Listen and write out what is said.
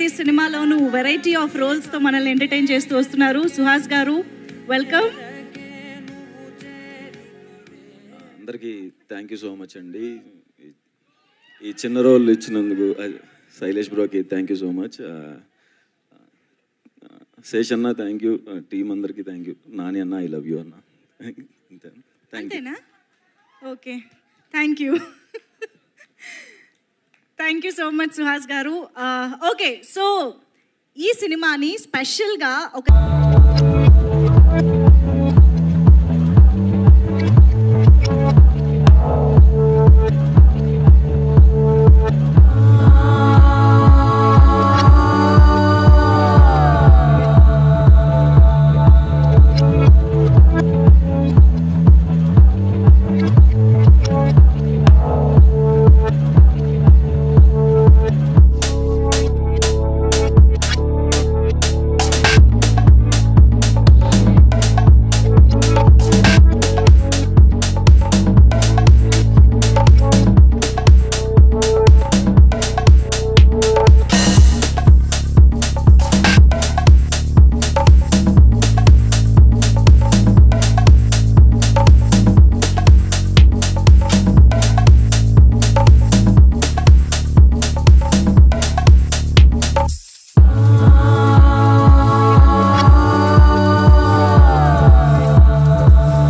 ఈ సినిమాలోను variety of roles తో మనల్ని ఎంటర్టైన్ చేస్తూ వస్తున్నారు సుహాస్ గారు వెల్కమ్ అందరికీ థ్యాంక్ యూ సో మచ్ అండి ఈ- ఈ చిన్న రోల్ ఇచ్చినందుకు అ- శైలేష్ బ్రోకి thank you so much Sesh అన్న థ్యాంక్ యూ టీం అందరికీ థ్యాంక్ యూ నాని అన్న ఐ లవ్ యూ అన్న అంతే థ్యాంక్ యూ అంతేనా okay thank you thank you so much Suhas garu okay so ఈ సినిమాని స్పెషల్గా ఒక